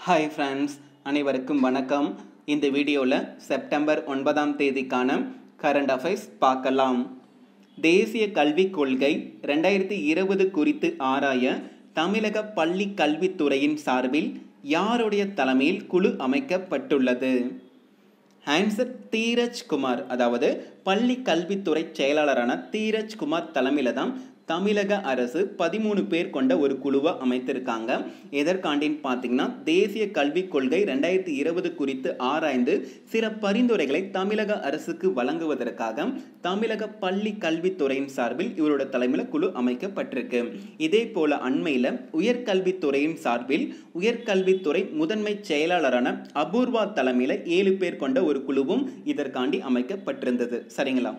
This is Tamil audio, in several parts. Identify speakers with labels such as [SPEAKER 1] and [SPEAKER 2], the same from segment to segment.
[SPEAKER 1] ஹாய் ஃப்ரெண்ட்ஸ் அனைவருக்கும் வணக்கம் இந்த வீடியோவில் செப்டம்பர் ஒன்பதாம் தேதிக்கான கரண்ட் அஃபைர்ஸ் பார்க்கலாம் தேசிய கல்விக் கொள்கை ரெண்டாயிரத்தி இருபது குறித்து ஆராய தமிழக பள்ளி கல்வித்துறையின் சார்பில் யாருடைய தலைமையில் குழு அமைக்கப்பட்டுள்ளது ஆன்சர் தீரஜ் குமார் அதாவது பள்ளி கல்வித்துறை செயலாளரான தீரஜ் குமார் தலைமையில் தான் தமிழக அரசு பதிமூணு பேர் கொண்ட ஒரு குழுவை அமைத்திருக்காங்க எதற்காண்டின்னு பார்த்தீங்கன்னா தேசிய கல்விக் கொள்கை ரெண்டாயிரத்தி இருபது குறித்து ஆராய்ந்து சில பரிந்துரைகளை தமிழக அரசுக்கு வழங்குவதற்காக தமிழக பள்ளி கல்வித்துறையின் சார்பில் இவரோட தலைமையில் குழு அமைக்கப்பட்டிருக்கு இதே போல அண்மையில் உயர்கல்வித்துறையின் சார்பில் உயர்கல்வித்துறை முதன்மை செயலாளரான அபூர்வா தலைமையில் ஏழு பேர் கொண்ட ஒரு குழுவும் இதற்காண்டி அமைக்கப்பட்டிருந்தது சரிங்களா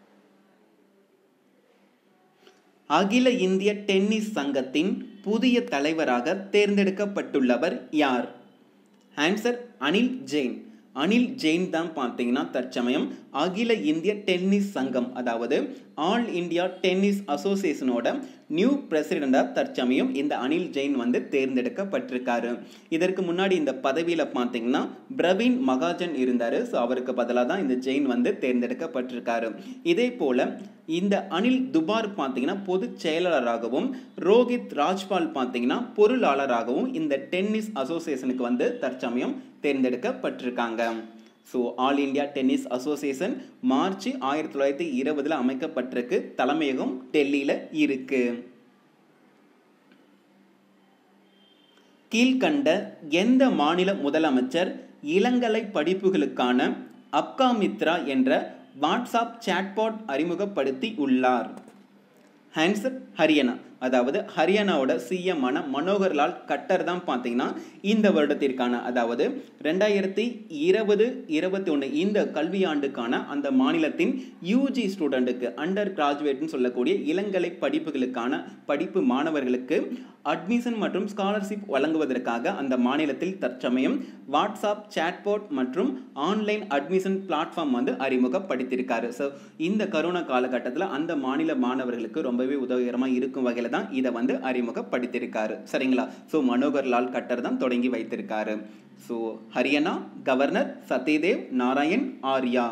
[SPEAKER 1] அகில இந்திய டென்னிஸ் சங்கத்தின் புதிய தலைவராக தேர்ந்தெடுக்கப்பட்டுள்ளவர் யார் ஆன்சர் அனில் ஜெயின் அனில் ஜெயின் தான் பார்த்தீங்கன்னா தற்சமயம் அகில இந்திய டென்னிஸ் சங்கம் அதாவது ஆல் இந்தியா டென்னிஸ் அசோசியேஷனோட நியூ பிரசிடெண்டாக தற்சமயம் இந்த அனில் ஜெயின் வந்து தேர்ந்தெடுக்கப்பட்டிருக்காரு இதற்கு முன்னாடி இந்த பதவியில் பார்த்தீங்கன்னா பிரவீன் மகாஜன் இருந்தார் ஸோ அவருக்கு பதிலாக தான் இந்த ஜெயின் வந்து தேர்ந்தெடுக்கப்பட்டிருக்காரு இதே போல் இந்த அனில் துபார் பார்த்தீங்கன்னா பொதுச் செயலாளராகவும் ரோஹித் ராஜ்பால் பார்த்தீங்கன்னா பொருளாளராகவும் இந்த டென்னிஸ் அசோசியேஷனுக்கு வந்து தற்சமயம் தேர்ந்தெடுக்கப்பட்டிருக்காங்க so all India tennis association March ஆயிரத்தி தொள்ளாயிரத்தி இருபதில் அமைக்கப்பட்டிருக்கு தலைமையகம் டெல்லியில் இருக்கு கீழ்கண்ட எந்த மாநில முதலமைச்சர் இளங்கலை படிப்புகளுக்கான அப்காமித்ரா என்ற வாட்ஸ்அப் சாட்பாட் அறிமுகப்படுத்தி உள்ளார் ஆன்சர் ஹரியானா அதாவது ஹரியானாவோட சிஎம்மான மனோகர்லால் கட்டர் தான் பார்த்தீங்கன்னா இந்த வருடத்திற்கான அதாவது ரெண்டாயிரத்தி இருபது இருபத்தி ஒன்று இந்த கல்வியாண்டுக்கான அந்த மாநிலத்தின் யூஜி ஸ்டூடெண்ட்டுக்கு அண்டர் கிராஜுவேட்னு சொல்லக்கூடிய இளங்கலை படிப்புகளுக்கான படிப்பு மாணவர்களுக்கு அட்மிஷன் மற்றும் ஸ்காலர்ஷிப் வழங்குவதற்காக அந்த மாநிலத்தில் தற்சமயம் வாட்ஸ்அப் சாட்போட் மற்றும் ஆன்லைன் அட்மிஷன் பிளாட்ஃபார்ம் வந்து அறிமுகப்படுத்தியிருக்காரு ஸோ இந்த கரோனா காலகட்டத்தில் அந்த மாநில மாணவர்களுக்கு ரொம்பவே உதவிகரமாக இருக்கும் வகையில் தான் இதை வந்து அறிமுகப்படுத்தியிருக்காரு சரிங்களா ஸோ மனோகர் லால் கட்டர் தான் தொடங்கி வைத்திருக்காரு ஸோ ஹரியானா கவர்னர் சத்யதேவ் நாராயண் ஆர்யா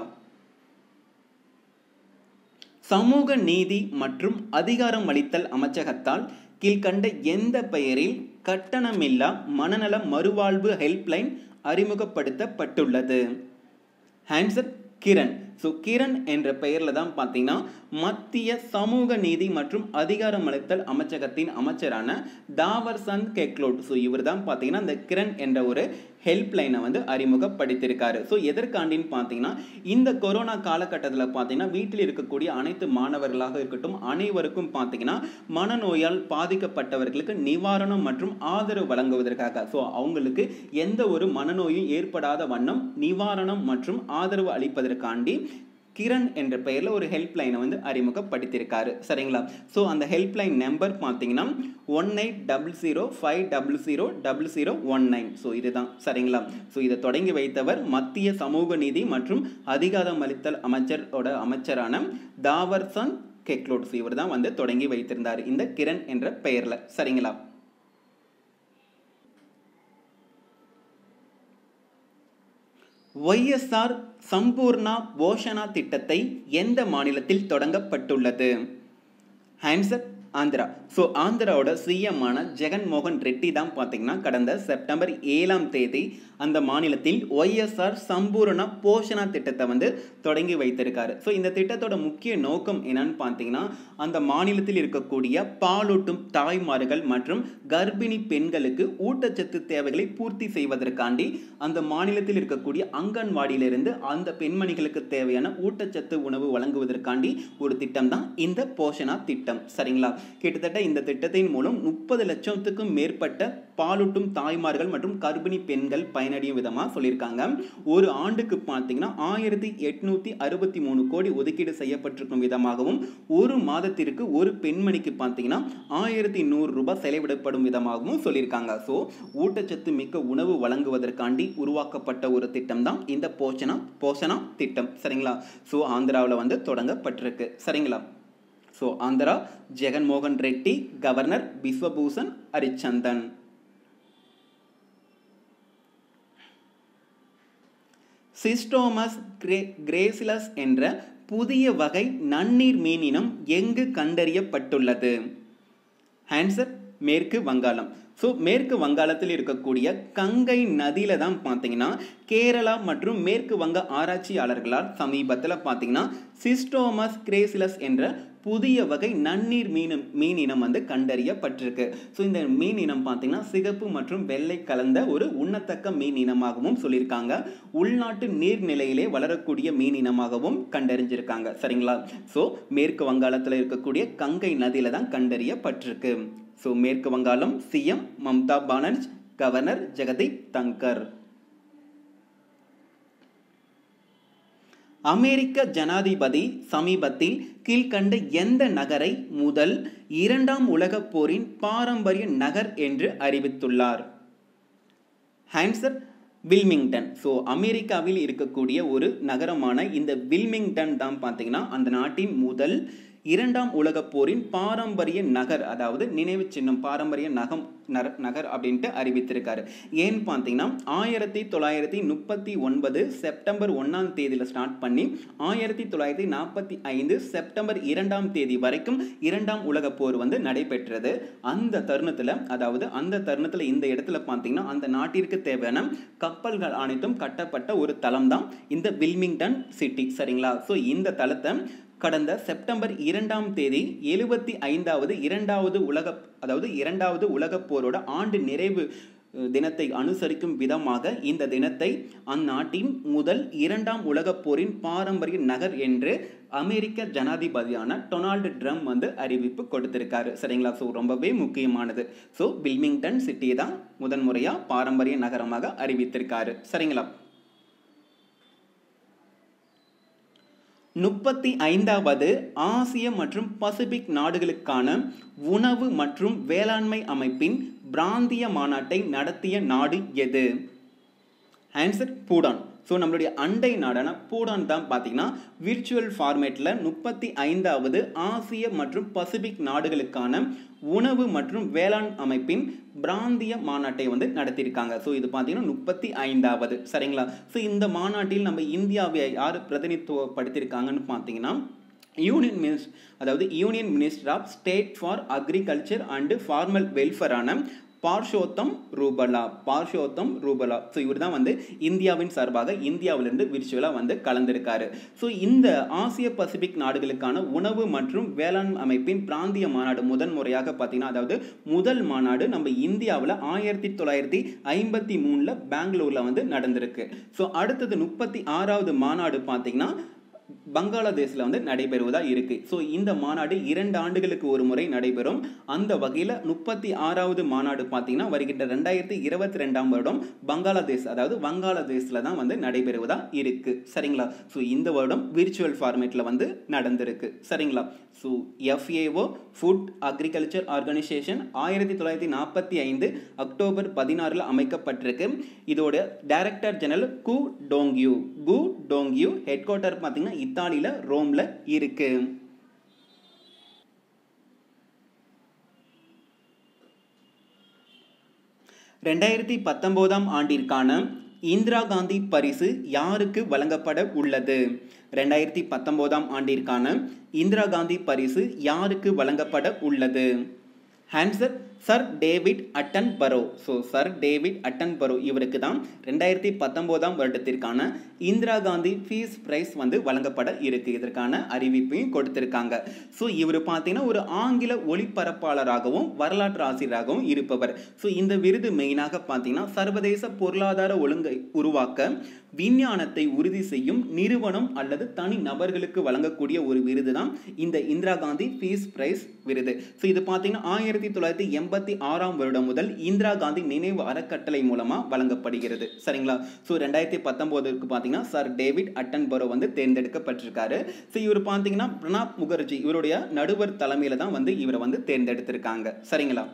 [SPEAKER 1] சமூக நீதி மற்றும் அதிகாரம் அளித்தல் அமைச்சகத்தால் கீழ்கண்ட எந்த பெயரில் கட்டணமில்லா மனநல மறுவாழ்வு ஹெல்ப்லைன் அறிமுகப்படுத்தப்பட்டுள்ளது ஆன்சர் கிரண் ஸோ கிரண் என்ற பெயரில் தான் பார்த்தீங்கன்னா மத்திய சமூக நீதி மற்றும் அதிகாரம் அளித்தல் அமைச்சகத்தின் அமைச்சரான தாவர் சந்த் கெக்லோட் ஸோ இவர் தான் பார்த்தீங்கன்னா இந்த கிரண் என்ற ஒரு ஹெல்ப்லைனை வந்து அறிமுகப்படுத்தியிருக்காரு ஸோ எதற்காண்டின்னு பார்த்தீங்கன்னா இந்த கொரோனா காலகட்டத்தில் பார்த்தீங்கன்னா வீட்டில் இருக்கக்கூடிய அனைத்து மாணவர்களாக இருக்கட்டும் அனைவருக்கும் பார்த்தீங்கன்னா மனநோயால் பாதிக்கப்பட்டவர்களுக்கு நிவாரணம் மற்றும் ஆதரவு வழங்குவதற்காக ஸோ அவங்களுக்கு எந்த ஒரு மனநோயும் ஏற்படாத வண்ணம் நிவாரணம் மற்றும் ஆதரவு அளிப்பதற்காண்டி கிரண் என்ற பெயரில் ஒரு ஹெல்ப்லைனை வந்து அறிமுகப்படுத்தியிருக்காரு சரிங்களா ஸோ அந்த ஹெல்ப்லைன் நம்பர் பார்த்தீங்கன்னா one eight double zero five double zero double zero one nine so இதுதான் சரிங்களா ஸோ இதை தொடங்கி வைத்தவர் மத்திய சமூக நீதி மற்றும் அதிகாரம் அளித்தல் அமைச்சரோட அமைச்சரான தாவர்சன் கெக்லோட்ஸ் இவர் தான் வந்து தொடங்கி வைத்திருந்தார் இந்த கிரண் என்ற பெயரில் சரிங்களா ஒய்எஸ்ஆர் சம்பூர்ணா போஷனா திட்டத்தை எந்த மாநிலத்தில் தொடங்கப்பட்டுள்ளது ஆன்சர் ஆந்திரா ஸோ ஆந்திராவோட சிஎம்மான ஜெகன்மோகன் ரெட்டி தான் பார்த்தீங்கன்னா கடந்த செப்டம்பர் ஏழாம் தேதி அந்த மாநிலத்தில் ஒய்எஸ்ஆர் சம்பூர்ண போஷணா திட்டத்தை வந்து தொடங்கி வைத்திருக்காரு ஸோ இந்த திட்டத்தோட முக்கிய நோக்கம் என்னன்னு பார்த்தீங்கன்னா அந்த மாநிலத்தில் இருக்கக்கூடிய பாலூட்டும் தாய்மார்கள் மற்றும் கர்ப்பிணி பெண்களுக்கு ஊட்டச்சத்து தேவைகளை பூர்த்தி செய்வதற்காண்டி அந்த மாநிலத்தில் இருக்கக்கூடிய அங்கன்வாடியிலிருந்து அந்த பெண்மணிகளுக்கு தேவையான ஊட்டச்சத்து உணவு வழங்குவதற்காண்டி ஒரு திட்டம் தான் இந்த போஷணா திட்டம் சரிங்களா கிட்டத்தட்ட இந்த திட்டத்தின் மூலம் முப்பது லட்சத்துக்கும் மேற்பட்ட பாலூட்டும் தாய்மார்கள் மற்றும் கர்ப்பிணி பெண்கள் பயனடையும் விதமாக சொல்லியிருக்காங்க ஒரு ஆண்டுக்கு பார்த்தீங்கன்னா ஆயிரத்தி எட்நூத்தி அறுபத்தி மூணு கோடி ஒதுக்கீடு செய்யப்பட்டிருக்கும் விதமாகவும் ஒரு மாதத்திற்கு ஒரு பெண்மணிக்கு பார்த்தீங்கன்னா ஆயிரத்தி நூறு ரூபாய் செலவிடப்படும் விதமாகவும் சொல்லியிருக்காங்க ஸோ ஊட்டச்சத்து மிக்க உணவு வழங்குவதற்காண்டி உருவாக்கப்பட்ட ஒரு திட்டம் தான் இந்த போஷனா போஷனா திட்டம் சரிங்களா ஸோ ஆந்திராவில் வந்து தொடங்கப்பட்டிருக்கு சரிங்களா ஸோ ஆந்திரா ஜெகன்மோகன் ரெட்டி கவர்னர் பிஸ்வபூஷன் ஹரிச்சந்தன் சிஸ்டோமஸ் கிரே கிரேசிலஸ் என்ற புதிய வகை நன்னீர் மீனினம் எங்கு கண்டறியப்பட்டுள்ளது ஆன்சர் மேற்கு வங்காளம் ஸோ மேற்கு வங்காளத்தில் இருக்கக்கூடிய கங்கை நதியில தான் பார்த்தீங்கன்னா கேரளா மற்றும் மேற்கு வங்க ஆராய்ச்சியாளர்களால் சமீபத்தில் பார்த்தீங்கன்னா சிஸ்டோமஸ் கிரேசிலஸ் என்ற புதிய வகை நன்னீர் மீன் மீனினம் வந்து கண்டறியப்பட்டிருக்கு ஸோ இந்த மீன் இனம் பார்த்தீங்கன்னா சிகப்பு மற்றும் வெள்ளை கலந்த ஒரு உண்ணத்தக்க மீன் இனமாகவும் சொல்லியிருக்காங்க உள்நாட்டு நீர்நிலையிலே வளரக்கூடிய மீன் இனமாகவும் கண்டறிஞ்சிருக்காங்க சரிங்களா ஸோ மேற்கு வங்காளத்தில் இருக்கக்கூடிய கங்கை நதியில தான் கண்டறியப்பட்டிருக்கு ஸோ மேற்கு வங்காளம் சிஎம் மம்தா பானர்ஜ் கவர்னர் ஜெகதீப் தங்கர் அமெரிக்க ஜனாதிபதி சமீபத்தில் கீழ்கண்ட எந்த நகரை முதல் இரண்டாம் உலகப் போரின் பாரம்பரிய நகர் என்று அறிவித்துள்ளார் ஆன்சர் வில்மிங்டன் ஸோ அமெரிக்காவில் இருக்கக்கூடிய ஒரு நகரமான இந்த வில்மிங்டன் தான் பார்த்தீங்கன்னா அந்த நாட்டின் முதல் இரண்டாம் உலகப் போரின் பாரம்பரிய நகர் அதாவது நினைவு சின்னம் பாரம்பரிய நகம் நகர் அப்படின்ட்டு அறிவித்திருக்காரு ஏன்னு பார்த்தீங்கன்னா ஆயிரத்தி தொள்ளாயிரத்தி முப்பத்தி ஒன்பது செப்டம்பர் ஒன்றாம் தேதியில் ஸ்டார்ட் பண்ணி ஆயிரத்தி தொள்ளாயிரத்தி நாற்பத்தி ஐந்து செப்டம்பர் இரண்டாம் தேதி வரைக்கும் இரண்டாம் உலகப் போர் வந்து நடைபெற்றது அந்த தருணத்தில் அதாவது அந்த தருணத்தில் இந்த இடத்துல பார்த்தீங்கன்னா அந்த நாட்டிற்கு தேவையான கப்பல்கள் அனைத்தும் கட்டப்பட்ட ஒரு தளம் தான் இந்த வில்மிங்டன் சிட்டி சரிங்களா ஸோ இந்த தளத்தை கடந்த செப்டம்பர் இரண்டாம் தேதி எழுபத்தி ஐந்தாவது இரண்டாவது உலக அதாவது இரண்டாவது உலகப் போரோட ஆண்டு நிறைவு தினத்தை அனுசரிக்கும் விதமாக இந்த தினத்தை அந்நாட்டின் முதல் இரண்டாம் உலகப் போரின் பாரம்பரிய நகர் என்று அமெரிக்க ஜனாதிபதியான டொனால்டு ட்ரம் வந்து அறிவிப்பு கொடுத்திருக்காரு சரிங்களா ஸோ ரொம்பவே முக்கியமானது ஸோ வில்மிங்டன் சிட்டியை தான் முதன்முறையாக பாரம்பரிய நகரமாக அறிவித்திருக்காரு சரிங்களா முப்பத்தி ஐந்தாவது ஆசிய மற்றும் பசிபிக் நாடுகளுக்கான உணவு மற்றும் வேளாண்மை அமைப்பின் பிராந்திய மாநாட்டை நடத்திய நாடு எது ஆன்சர் பூடான் ஸோ நம்மளுடைய அண்டை நாடான பூடான் தான் பார்த்தீங்கன்னா விர்ச்சுவல் ஃபார்மேட்டில் முப்பத்தி ஐந்தாவது ஆசிய மற்றும் பசிபிக் நாடுகளுக்கான உணவு மற்றும் வேளாண் அமைப்பின் பிராந்திய மாநாட்டை வந்து நடத்தியிருக்காங்க ஸோ இது பார்த்தீங்கன்னா முப்பத்தி ஐந்தாவது சரிங்களா ஸோ இந்த மாநாட்டில் நம்ம இந்தியாவை யார் பிரதிநிதித்துவப்படுத்தியிருக்காங்கன்னு பார்த்தீங்கன்னா யூனியன் மினிஸ் அதாவது union minister of state for agriculture and farmers வெல்ஃபேரான பார்ஷோத்தம் ரூபலா பார்ஷோத்தம் ரூபலா ஸோ இவர் தான் வந்து இந்தியாவின் சார்பாக இந்தியாவிலிருந்து விர்ச்சுவலாக வந்து கலந்திருக்காரு ஸோ இந்த ஆசிய பசிபிக் நாடுகளுக்கான உணவு மற்றும் வேளாண் அமைப்பின் பிராந்திய மாநாடு முதன் முறையாக பார்த்தீங்கன்னா அதாவது முதல் மாநாடு நம்ம இந்தியாவில் ஆயிரத்தி தொள்ளாயிரத்தி ஐம்பத்தி மூணில் பெங்களூரில் வந்து நடந்திருக்கு ஸோ அடுத்தது முப்பத்தி ஆறாவது மாநாடு பார்த்தீங்கன்னா பங்களாதேஷில் வந்து நடைபெறுவதா இருக்கு ஸோ இந்த மாநாடு இரண்டு ஆண்டுகளுக்கு ஒரு முறை நடைபெறும் அந்த வகையில் முப்பத்தி ஆறாவது மாநாடு பார்த்தீங்கன்னா வருகின்ற ரெண்டாயிரத்தி இருபத்தி ரெண்டாம் வருடம் பங்களாதேஷ் அதாவது வங்காளதேஷில் தான் வந்து நடைபெறுவதா இருக்கு சரிங்களா ஸோ இந்த வருடம் விர்ச்சுவல் ஃபார்மேட்டில் வந்து நடந்திருக்கு சரிங்களா so FAO food agriculture organisation ஆயிரத்தி தொள்ளாயிரத்தி நாற்பத்தி ஐந்து அக்டோபர் பதினாறில் அமைக்கப்பட்டிருக்கு இதோட டைரக்டர் ஜெனரல் கு டோங்யூ கு டோங்யூ ஹெட் குவார்ட்டர் பார்த்தீங்கன்னா இத்தாலியில் ரோமில் இருக்கு ரெண்டாயிரத்தி பத்தொம்போதாம் ஆண்டிற்கான இந்திரா காந்தி பரிசு யாருக்கு வழங்கப்பட உள்ளது ரெண்டாயிரத்தி பத்தொம்போதாம் ஆண்டிற்கான இந்திரா காந்தி பரிசு யாருக்கு வழங்கப்பட உள்ளது answer sir David Attenborough so sir David Attenborough இவருக்கு தான் ரெண்டாயிரத்தி பத்தொம்போதாம் வருடத்திற்கான இந்திரா காந்தி ஃபீஸ் பிரைஸ் வந்து வழங்கப்பட இருக்கு இதற்கான அறிவிப்பையும் கொடுத்திருக்காங்க ஸோ இவர் பார்த்தீங்கன்னா ஒரு ஆங்கில ஒளிபரப்பாளராகவும் வரலாற்று ஆசிரியராகவும் இருப்பவர் ஸோ இந்த விருது மெயினாக பார்த்தீங்கன்னா சர்வதேச பொருளாதார ஒழுங்கை உருவாக்க விஞ்ஞானத்தை உறுதி செய்யும் நிறுவனம் அல்லது தனி நபர்களுக்கு வழங்கக்கூடிய ஒரு விருது தான் இந்த இந்திரா காந்தி ஃபீஸ் பிரைஸ் விருது ஸோ இது பார்த்தீங்கன்னா ஆயிரத்தி தொள்ளாயிரத்தி எண்பத்தி ஆறாம் வருடம் முதல் இந்திரா காந்தி நினைவு அறக்கட்டளை மூலமாக வழங்கப்படுகிறது சரிங்களா ஸோ ரெண்டாயிரத்தி பத்தொம்போதுக்கு பார்த்தீங்கன்னா சார் டேவிட் அட்டன்பரோ வந்து தேர்ந்தெடுக்கப்பட்டிருக்காரு ஸோ இவர் பார்த்தீங்கன்னா பிரணாப் முகர்ஜி இவருடைய நடுவர் தலைமையில தான் வந்து இவரை வந்து தேர்ந்தெடுத்திருக்காங்க சரிங்களா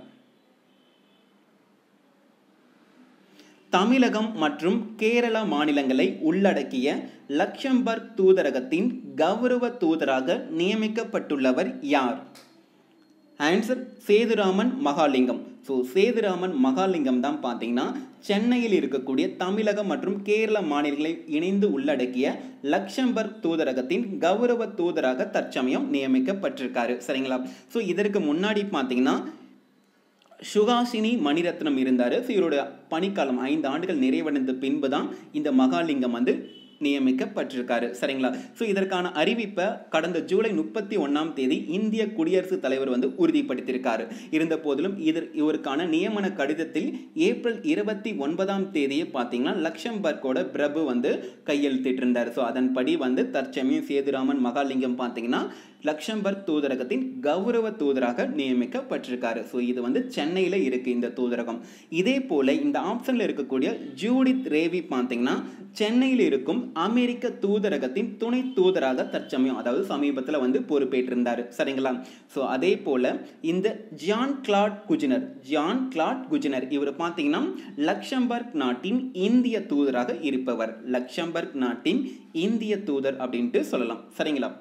[SPEAKER 1] தமிழகம் மற்றும் கேரள மாநிலங்களை உள்ளடக்கிய லக்சம்பர்க் தூதரகத்தின் கௌரவ தூதராக நியமிக்கப்பட்டுள்ளவர் யார் ஆன்சர் சேதுராமன் மகாலிங்கம் ஸோ சேதுராமன் மகாலிங்கம் தான் பார்த்தீங்கன்னா சென்னையில் இருக்கக்கூடிய தமிழகம் மற்றும் கேரள மாநிலங்களை இணைந்து உள்ளடக்கிய லக்சம்பர்க் தூதரகத்தின் கௌரவ தூதராக தற்சமயம் நியமிக்கப்பட்டிருக்காரு சரிங்களா ஸோ இதற்கு முன்னாடி பார்த்தீங்கன்னா சுகாசினி மணிரத்னம் இருந்தார் ஸோ இவருடைய பணிக்காலம் ஐந்து ஆண்டுகள் நிறைவடைந்த பின்பு தான் இந்த மகாலிங்கம் வந்து நியமிக்கப்பட்டிருக்காரு சரிங்களா ஸோ இதற்கான அறிவிப்பை கடந்த ஜூலை முப்பத்தி ஒன்றாம் தேதி இந்திய குடியரசுத் தலைவர் வந்து உறுதிப்படுத்தியிருக்காரு இருந்த போதிலும் இது இவருக்கான நியமன கடிதத்தில் ஏப்ரல் இருபத்தி ஒன்பதாம் தேதியை பார்த்தீங்கன்னா லக்ஷம்பர்க்கோட பிரபு வந்து கையெழுத்திட்டிருந்தார் ஸோ அதன்படி வந்து தற்சமயம் சேதுராமன் மகாலிங்கம் பார்த்தீங்கன்னா லக்ஷம்பர்க் தூதரகத்தின் கௌரவ தூதராக நியமிக்கப்பட்டிருக்காரு ஸோ இது வந்து சென்னையில் இருக்கு இந்த தூதரகம் இதே போல இந்த ஆப்ஷனில் இருக்கக்கூடிய ஜூடித் ரேவி பார்த்தீங்கன்னா சென்னையில் இருக்கும் அமெரிக்க தூதரகத்தின் துணை தூதராக தற்சமயம் அதாவது சமீபத்தில் வந்து பொறுப்பேற்றிருந்தார் சரிங்களா ஸோ அதே போல இந்த Jean Claude Juncker Jean Claude Juncker இவர் பார்த்தீங்கன்னா லக்ஷம்பர்க் நாட்டின் இந்திய தூதராக இருப்பவர் லக்ஷம்பர்க் நாட்டின் இந்திய தூதர் அப்படின்ட்டு சொல்லலாம் சரிங்களா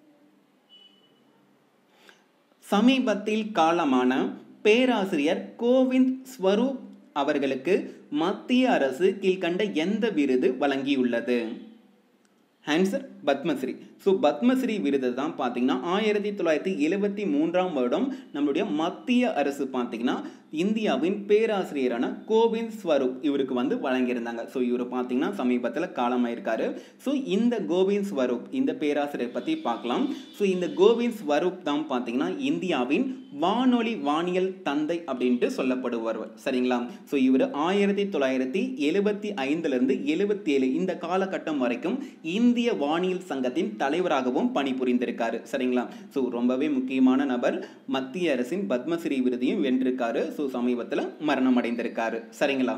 [SPEAKER 1] சமீபத்தில் காலமான பேராசிரியர் கோவிந்த் ஸ்வரூப் அவர்களுக்கு மத்திய அரசு கீழ்கண்ட எந்த விருது வழங்கியுள்ளது ஆன்சர் பத்மஸ்ரீ ஸோ பத்மஸ்ரீ விருது தான் பார்த்தீங்கன்னா ஆயிரத்தி தொள்ளாயிரத்தி எழுபத்தி மூன்றாம் வருடம் நம்மளுடைய மத்திய அரசு பார்த்தீங்கன்னா இந்தியாவின் பேராசிரியரான கோவிந்த் ஸ்வரூப் இவருக்கு வந்து வழங்கியிருந்தாங்க ஸோ இவர் பார்த்தீங்கன்னா சமீபத்தில் காலமாயிருக்காரு ஸோ இந்த கோவிந்த் ஸ்வரூப் இந்த பேராசிரியர் பற்றி பார்க்கலாம் ஸோ இந்த கோவிந்த் ஸ்வரூப் தான் பார்த்தீங்கன்னா இந்தியாவின் வானொலி வானியல் தந்தை அப்படின்ட்டு சொல்லப்படுவார் சரிங்களா ஸோ இவர் ஆயிரத்தி தொள்ளாயிரத்தி எழுபத்தி ஐந்துலேருந்து எழுபத்தி ஏழு இந்த காலகட்டம் வரைக்கும் இந்திய வானியல் சங்கத்தின் தலைவராகவும் பணிபுரிந்திருக்காரு சரிங்களா ஸோ ரொம்பவே முக்கியமான நபர் மத்திய அரசின் பத்மஸ்ரீ விருதையும் வென்றிருக்காரு ஸோ சமீபத்தில் மரணம் அடைந்திருக்காரு சரிங்களா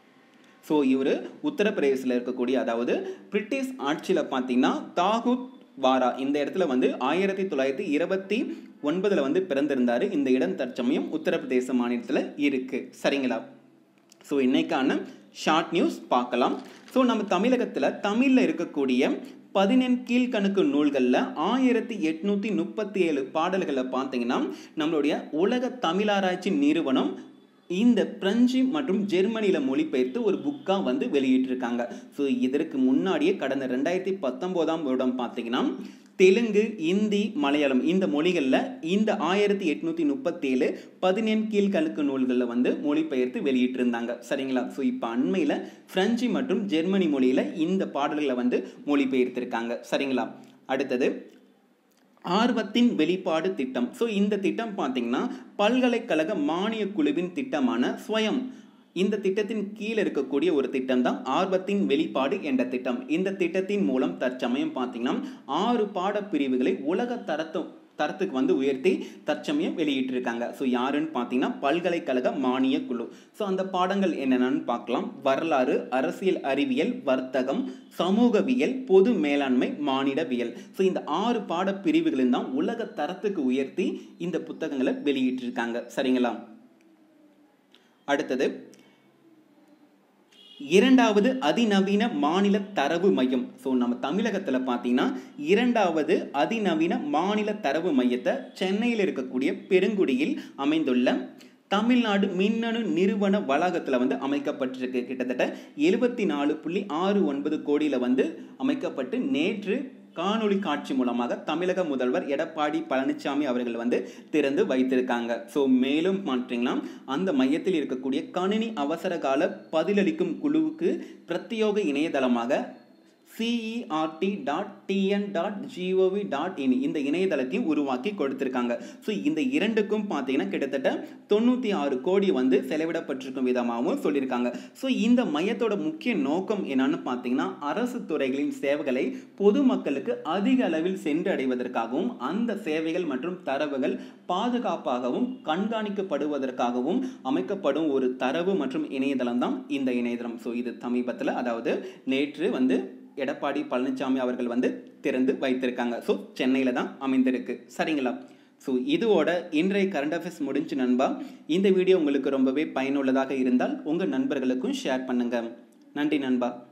[SPEAKER 1] ஸோ இவர் உத்தரப்பிரதேசில் இருக்கக்கூடிய அதாவது பிரிட்டிஷ் ஆட்சியில் பார்த்தீங்கன்னா தாகூத் வாரா இந்த இடத்துல வந்து ஆயிரத்தி தொள்ளாயிரத்தி இருபத்தி ஒன்பதில் வந்து பிறந்திருந்தார் இந்த இடம் தற்சமயம் உத்தரப்பிரதேச மாநிலத்தில் இருக்குது சரிங்களா ஸோ இன்னைக்கான ஷார்ட் நியூஸ் பார்க்கலாம் ஸோ நம்ம தமிழகத்தில் தமிழில் இருக்கக்கூடிய பதினெண் கீழ்கணக்கு நூல்களில் ஆயிரத்தி எட்நூற்றி முப்பத்தி ஏழு பாடல்களை பார்த்தீங்கன்னா நம்மளுடைய உலக தமிழாராய்ச்சி நிறுவனம் இந்த பிரெஞ்சு மற்றும் ஜெர்மனியில் மொழிபெயர்த்து ஒரு புக்காக வந்து வெளியிட்டிருக்காங்க ஸோ இதற்கு முன்னாடியே கடந்த ரெண்டாயிரத்தி பத்தொம்போதாம் வருடம் பார்த்தீங்கன்னா தெலுங்கு இந்தி மலையாளம் இந்த மொழிகளில் இந்த ஆயிரத்தி எட்நூற்றி முப்பத்தேழு பதினெண் கீழ்கணக்கு நூல்களில் வந்து மொழிபெயர்த்து வெளியிட்டிருந்தாங்க சரிங்களா ஸோ இப்போ அண்மையில் பிரெஞ்சு மற்றும் ஜெர்மனி மொழியில் இந்த பாடல்களை வந்து மொழிபெயர்த்திருக்காங்க சரிங்களா அடுத்தது ஆர்வத்தின் வெளிப்பாடு திட்டம் ஸோ இந்த திட்டம் பார்த்தீங்கன்னா பல்கலைக்கழக மானிய குழுவின் திட்டமான ஸ்வயம் இந்த திட்டத்தின் கீழே இருக்கக்கூடிய ஒரு திட்டம் தான் ஆர்வத்தின் வெளிப்பாடு என்ற திட்டம் இந்த திட்டத்தின் மூலம் தற்சமயம் பார்த்தீங்கன்னா ஆறு பாடப்பிரிவுகளை உலக தரத்து தரத்துக்கு வந்து உயர்த்தி தற்சமயம் வெளியிட்டிருக்காங்க ஸோ யாருன்னு பார்த்தீங்கன்னா பல்கலைக்கழக மானிய குழு ஸோ அந்த பாடங்கள் என்னென்னு பார்க்கலாம் வரலாறு அரசியல் அறிவியல் வர்த்தகம் சமூகவியல் பொது மேலாண்மை மானிடவியல் ஸோ இந்த ஆறு பாடப்பிரிவுகளும் தான் உலக தரத்துக்கு உயர்த்தி இந்த புத்தகங்களை வெளியிட்டிருக்காங்க சரிங்களா அடுத்தது இரண்டாவது அதிநவீன மாநில தரவு மையம் ஸோ நம்ம தமிழகத்தில் பார்த்தீங்கன்னா இரண்டாவது அதிநவீன மாநில தரவு மையத்தை சென்னையில் இருக்கக்கூடிய பெருங்குடியில் அமைந்துள்ள தமிழ்நாடு மின்னணு நிறுவன வளாகத்தில் வந்து அமைக்கப்பட்டிருக்கு கிட்டத்தட்ட எழுபத்தி நாலு புள்ளி ஆறு ஒன்பது கோடியில் வந்து அமைக்கப்பட்டு நேற்று காணொளி காட்சி மூலமாக தமிழக முதல்வர் எடப்பாடி பழனிசாமி அவர்கள் வந்து திறந்து வைத்திருக்காங்க ஸோ மேலும் பார்த்தீங்கன்னா அந்த மையத்தில் இருக்கக்கூடிய கணினி அவசர கால பதிலளிக்கும் குழுவுக்கு பிரத்யோக இணையதளமாக CERT dot TN dot GOV dot in இந்த இணையதளத்தையும் உருவாக்கி கொடுத்துருக்காங்க ஸோ இந்த இரண்டுக்கும் பார்த்தீங்கன்னா கிட்டத்தட்ட தொண்ணூற்றி ஆறு கோடி வந்து செலவிடப்பட்டிருக்கும் விதமாகவும் சொல்லியிருக்காங்க ஸோ இந்த மையத்தோட முக்கிய நோக்கம் என்னன்னு பார்த்தீங்கன்னா அரசு துறைகளின் சேவைகளை பொதுமக்களுக்கு அதிக அளவில் சென்றடைவதற்காகவும் அந்த சேவைகள் மற்றும் தரவுகள் பாதுகாப்பாகவும் கண்காணிக்கப்படுவதற்காகவும் அமைக்கப்படும் ஒரு தரவு மற்றும் இணையதளம் தான் இந்த இணையதளம் ஸோ இது சமீபத்தில் அதாவது நேற்று வந்து எடப்பாடி பழனிசாமி அவர்கள் வந்து திறந்து வைத்திருக்காங்க ஸோ சென்னையில் தான் அமைந்திருக்கு சரிங்களா ஸோ இதோட இன்றைய கரண்ட் அஃபேர்ஸ் முடிஞ்சு நண்பா இந்த வீடியோ உங்களுக்கு ரொம்பவே பயனுள்ளதாக இருந்தால் உங்கள் நண்பர்களுக்கும் ஷேர் பண்ணுங்கள் நன்றி நண்பா